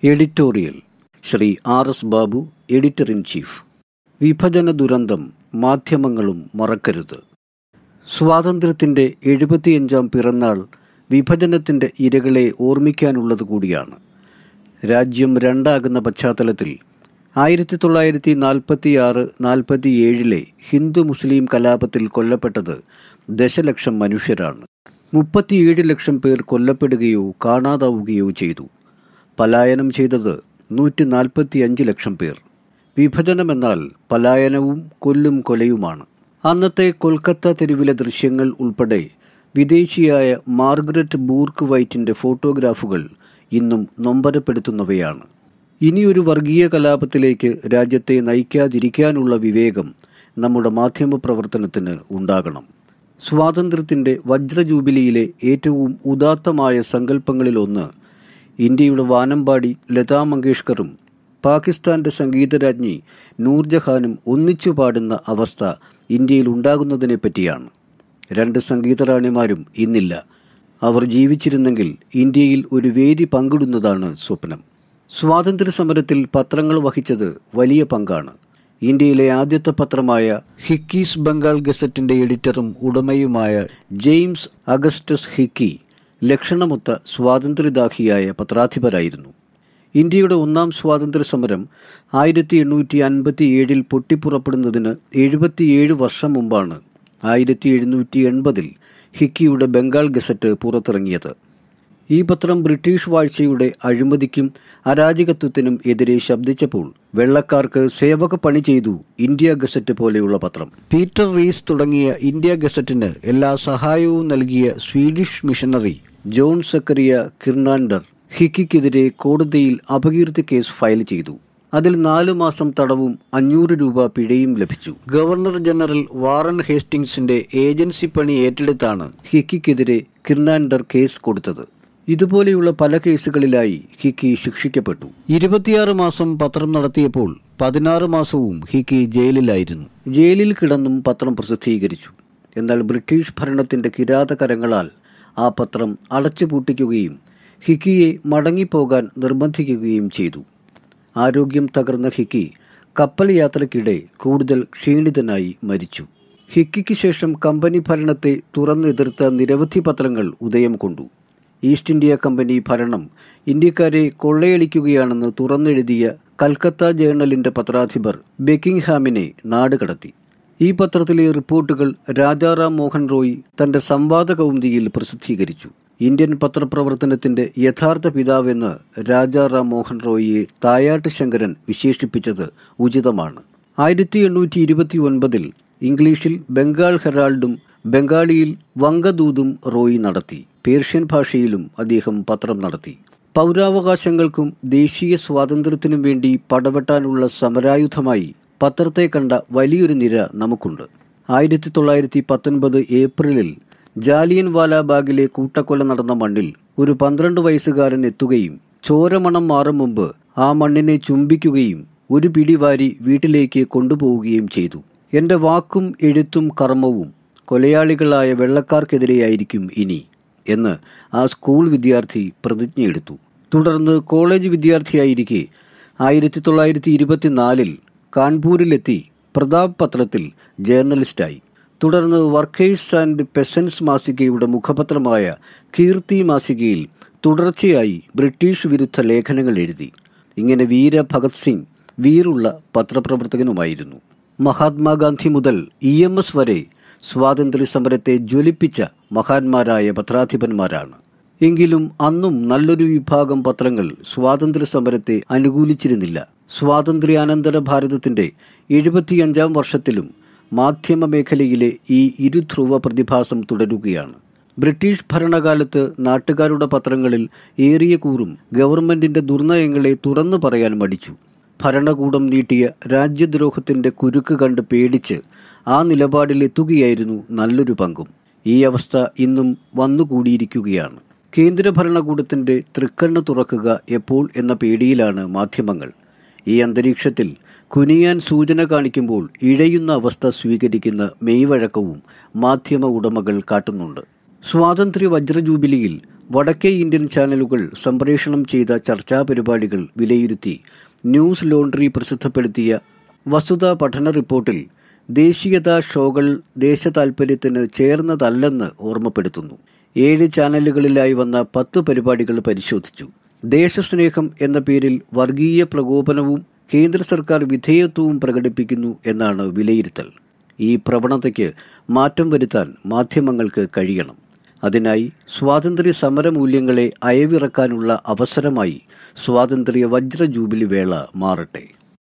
editorial Shri R S Babu editor in chief വിഭജന ദുരന്തം മാധ്യമങ്ങളും മറക്കരുത് സ്വാതന്ത്ര്യത്തിൻ്റെ എഴുപത്തിയഞ്ചാം പിറന്നാൾ വിഭജനത്തിൻ്റെ ഇരകളെ ഓർമ്മിക്കാനുള്ളത് കൂടിയാണ് രാജ്യം രണ്ടാകുന്ന പശ്ചാത്തലത്തിൽ ആയിരത്തി തൊള്ളായിരത്തി നാൽപ്പത്തി ആറ് നാൽപ്പത്തി ഏഴിലെ ഹിന്ദു മുസ്ലിം കലാപത്തിൽ കൊല്ലപ്പെട്ടത് ദശലക്ഷം മനുഷ്യരാണ് മുപ്പത്തിയേഴ് ലക്ഷം പേർ കൊല്ലപ്പെടുകയോ കാണാതാവുകയോ ചെയ്തു പലായനം ചെയ്തത് നൂറ്റി നാൽപ്പത്തി അഞ്ച് ലക്ഷം പേർ വിഭജനമെന്നാൽ പലായനവും കൊല്ലും കൊലയുമാണ് അന്നത്തെ കൊൽക്കത്ത തെരുവിലെ ദൃശ്യങ്ങൾ ഉൾപ്പെടെ വിദേശിയായ മാർഗരറ്റ് ബൂർക്ക് വൈറ്റിൻ്റെ ഫോട്ടോഗ്രാഫുകൾ ഇന്നും നൊമ്പരപ്പെടുത്തുന്നവയാണ് ഇനിയൊരു വർഗീയ കലാപത്തിലേക്ക് രാജ്യത്തെ നയിക്കാതിരിക്കാനുള്ള വിവേകം നമ്മുടെ മാധ്യമ പ്രവർത്തനത്തിന് ഉണ്ടാകണം സ്വാതന്ത്ര്യത്തിൻ്റെ വജ്രജൂബിലിയിലെ ഏറ്റവും ഉദാത്തമായ സങ്കല്പങ്ങളിലൊന്ന് ഇന്ത്യയുടെ വാനമ്പാടി ലതാ മങ്കേഷ്കറും പാകിസ്ഥാന്റെ സംഗീതരാജ്ഞി നൂർജഹാനും ഒന്നിച്ചു പാടുന്ന അവസ്ഥ ഇന്ത്യയിൽ ഉണ്ടാകുന്നതിനെ പറ്റിയാണ് രണ്ട് സംഗീതറാണിമാരും ഇന്നില്ല അവർ ജീവിച്ചിരുന്നെങ്കിൽ ഇന്ത്യയിൽ ഒരു വേദി പങ്കിടുന്നതാണ് സ്വപ്നം സ്വാതന്ത്ര്യ സമരത്തിൽ പത്രങ്ങൾ വഹിച്ചത് വലിയ പങ്കാണ് ഇന്ത്യയിലെ ആദ്യത്തെ പത്രമായ ഹിക്കീസ് ബംഗാൾ ഗസറ്റിന്റെ എഡിറ്ററും ഉടമയുമായ ജെയിംസ് അഗസ്റ്റസ് ഹിക്കി ലക്ഷണമൊത്ത സ്വാതന്ത്ര്യദാഹിയായ പത്രാധിപരായിരുന്നു ഇന്ത്യയുടെ ഒന്നാം സ്വാതന്ത്ര്യ സമരം ആയിരത്തി എണ്ണൂറ്റി അൻപത്തി ഏഴിൽ പൊട്ടിപ്പുറപ്പെടുന്നതിന് എഴുപത്തിയേഴ് വർഷം മുമ്പാണ് ആയിരത്തി എഴുന്നൂറ്റി എൺപതിൽ ഹിക്കിയുടെ ബംഗാൾ ഗസറ്റ് പുറത്തിറങ്ങിയത് ഈ പത്രം ബ്രിട്ടീഷ് വാഴ്ചയുടെ അഴിമതിക്കും അരാജകത്വത്തിനും എതിരെ ശബ്ദിച്ചപ്പോൾ വെള്ളക്കാർക്ക് സേവക പണി ചെയ്തു ഇന്ത്യ ഗസറ്റ് പോലെയുള്ള പത്രം പീറ്റർ റീസ് തുടങ്ങിയ ഇന്ത്യ ഗസറ്റിന് എല്ലാ സഹായവും നൽകിയ Swedish missionary John Zachariah Kiernander ഹിക്കിക്കെതിരെ കോടതിയിൽ അപകീർത്തി കേസ് ഫയൽ ചെയ്തു അതിൽ നാലു മാസം തടവും അഞ്ഞൂറ് രൂപ പിഴയും ലഭിച്ചു ഗവർണർ ജനറൽ വാറൻ ഹേസ്റ്റിംഗ്സിന്റെ ഏജൻസി പണി ഏറ്റെടുത്താണ് ഹിക്കിക്കെതിരെ കിർണാൻഡർ കേസ് കൊടുത്തത് ഇതുപോലെയുള്ള പല കേസുകളിലായി ഹിക്കി ശിക്ഷിക്കപ്പെട്ടു ഇരുപത്തിയാറ് മാസം പത്രം നടത്തിയപ്പോൾ പതിനാറ് മാസവും ഹിക്കി ജയിലിലായിരുന്നു ജയിലിൽ കിടന്നും പത്രം പ്രസിദ്ധീകരിച്ചു എന്നാൽ ബ്രിട്ടീഷ് ഭരണത്തിന്റെ കിരാതകരങ്ങളാൽ ആ പത്രം അടച്ചുപൂട്ടിക്കുകയും ഹിക്കിയെ മടങ്ങിപ്പോകാൻ നിർബന്ധിക്കുകയും ചെയ്തു ആരോഗ്യം തകർന്ന ഹിക്കി കപ്പൽ യാത്രയ്ക്കിടെ കൂടുതൽ ക്ഷീണിതനായി മരിച്ചു ഹിക്കിക്ക് ശേഷം കമ്പനി ഭരണത്തെ തുറന്നെതിർത്ത നിരവധി പത്രങ്ങൾ ഉദയം കൊണ്ടു ഈസ്റ്റ് ഇന്ത്യ കമ്പനി ഭരണം ഇന്ത്യക്കാരെ കൊള്ളയടിക്കുകയാണെന്ന് തുറന്നെഴുതിയ കൽക്കത്ത ജേർണലിന്റെ പത്രാധിപർ ബെക്കിംഗ്ഹാമിനെ നാടുകടത്തി ഈ പത്രത്തിലെ റിപ്പോർട്ടുകൾ രാജാറാം മോഹൻ റോയ് തന്റെ സംവാദ കൗമുദിയിൽ പ്രസിദ്ധീകരിച്ചു ഇന്ത്യൻ പത്രപ്രവർത്തനത്തിന്റെ യഥാർത്ഥ പിതാവെന്ന് രാജാറാം മോഹൻ റോയിയെ തായാട്ട് ശങ്കരൻ വിശേഷിപ്പിച്ചത് ഉചിതമാണ് ആയിരത്തി എണ്ണൂറ്റി ഇരുപത്തി ഒൻപതിൽ ഇംഗ്ലീഷിൽ ബംഗാൾ ഹെറാൾഡും ബംഗാളിയിൽ വങ്കദൂതും റോയി നടത്തി പേർഷ്യൻ ഭാഷയിലും അദ്ദേഹം പത്രം നടത്തി പൗരാവകാശങ്ങൾക്കും ദേശീയ സ്വാതന്ത്ര്യത്തിനും വേണ്ടി പടവെട്ടാനുള്ള സമരായുധമായി പത്രത്തെ കണ്ട വലിയൊരു നിര നമുക്കുണ്ട് ആയിരത്തി തൊള്ളായിരത്തി പത്തൊൻപത് ഏപ്രിലിൽ ജാലിയൻ വാലാബാഗിലെ കൂട്ടക്കൊല നടന്ന മണ്ണിൽ ഒരു പന്ത്രണ്ട് വയസ്സുകാരൻ എത്തുകയും ചോരമണം മാറും മുമ്പ് ആ മണ്ണിനെ ചുംബിക്കുകയും ഒരു പിടിവാരി വീട്ടിലേക്ക് കൊണ്ടുപോവുകയും ചെയ്തു എന്റെ വാക്കും എഴുത്തും കർമ്മവും കൊലയാളികളായ വെള്ളക്കാർക്കെതിരെയായിരിക്കും ഇനി എന്ന് ആ സ്കൂൾ വിദ്യാർത്ഥി പ്രതിജ്ഞയെടുത്തു തുടർന്ന് കോളേജ് വിദ്യാർത്ഥിയായിരിക്കെ ആയിരത്തി തൊള്ളായിരത്തി ഇരുപത്തിനാലിൽ കാൺപൂരിലെത്തി പ്രതാപ് പത്രത്തിൽ ജേർണലിസ്റ്റായി തുടർന്ന് വർക്കേഴ്സ് ആൻഡ് പെസൻസ് മാസികയുടെ മുഖപത്രമായ കീർത്തി മാസികയിൽ തുടർച്ചയായി ബ്രിട്ടീഷ് വിരുദ്ധ ലേഖനങ്ങൾ എഴുതി ഇങ്ങനെ വീര ഭഗത് സിംഗ് വീറുള്ള പത്രപ്രവർത്തകനുമായിരുന്നു മഹാത്മാഗാന്ധി മുതൽ ഇ എം എസ് വരെ സ്വാതന്ത്ര്യ സമരത്തെ ജ്വലിപ്പിച്ച മഹാന്മാരായ പത്രാധിപന്മാരാണ് എങ്കിലും അന്നും നല്ലൊരു വിഭാഗം പത്രങ്ങൾ സ്വാതന്ത്ര്യ സമരത്തെ അനുകൂലിച്ചിരുന്നില്ല സ്വാതന്ത്ര്യാനന്തര ഭാരതത്തിന്റെ എഴുപത്തിയഞ്ചാം വർഷത്തിലും മാധ്യമ മേഖലയിലെ ഈ ഇരുധ്രുവ പ്രതിഭാസം തുടരുകയാണ് ബ്രിട്ടീഷ് ഭരണകാലത്ത് നാട്ടുകാരുടെ പത്രങ്ങളിൽ ഏറിയ കൂറും ഗവൺമെന്റിന്റെ ദുർനയങ്ങളെ തുറന്നു പറയാൻ മടിച്ചു ഭരണകൂടം നീട്ടിയ രാജ്യദ്രോഹത്തിന്റെ കുരുക്ക് കണ്ട് പേടിച്ച് ആ നിലപാടിലെത്തുകയായിരുന്നു നല്ലൊരു പങ്കും ഈ അവസ്ഥ ഇന്നും വന്നുകൂടിയിരിക്കുകയാണ് കേന്ദ്ര ഭരണകൂടത്തിന്റെ തൃക്കണ്ണ് തുറക്കുക എപ്പോൾ എന്ന പേടിയിലാണ് മാധ്യമങ്ങൾ ഈ അന്തരീക്ഷത്തിൽ കുനിയാൻ സൂചന കാണിക്കുമ്പോൾ ഇഴയുന്ന അവസ്ഥ സ്വീകരിക്കുന്ന മെയ്വഴക്കവും മാധ്യമ ഉടമകൾ കാട്ടുന്നുണ്ട് സ്വാതന്ത്ര്യ വജ്രജൂബിലിയിൽ വടക്കേ ഇന്ത്യൻ ചാനലുകൾ സംപ്രേഷണം ചെയ്ത ചർച്ചാ പരിപാടികൾ വിലയിരുത്തി ന്യൂസ് ലോണ്ടറി പ്രസിദ്ധപ്പെടുത്തിയ വസ്തുതാ പഠന റിപ്പോർട്ടിൽ ദേശീയതാ ഷോകൾ ദേശതാൽപര്യത്തിന് ചേർന്നതല്ലെന്ന് ഓർമ്മപ്പെടുത്തുന്നു ഏഴ് ചാനലുകളിലായി വന്ന പത്ത് പരിപാടികൾ പരിശോധിച്ചു ദേശസ്നേഹം എന്ന പേരിൽ വർഗീയ പ്രകോപനവും കേന്ദ്ര സർക്കാർ വിധേയത്വവും പ്രകടിപ്പിക്കുന്നു എന്നാണ് വിലയിരുത്തൽ ഈ പ്രവണതയ്ക്ക് മാറ്റം വരുത്താൻ മാധ്യമങ്ങൾക്ക് കഴിയണം അതിനായി സ്വാതന്ത്ര്യ സമര മൂല്യങ്ങളെ അയവിറക്കാനുള്ള അവസരമായി സ്വാതന്ത്ര്യ വജ്ര ജൂബിലി വേള മാറട്ടെ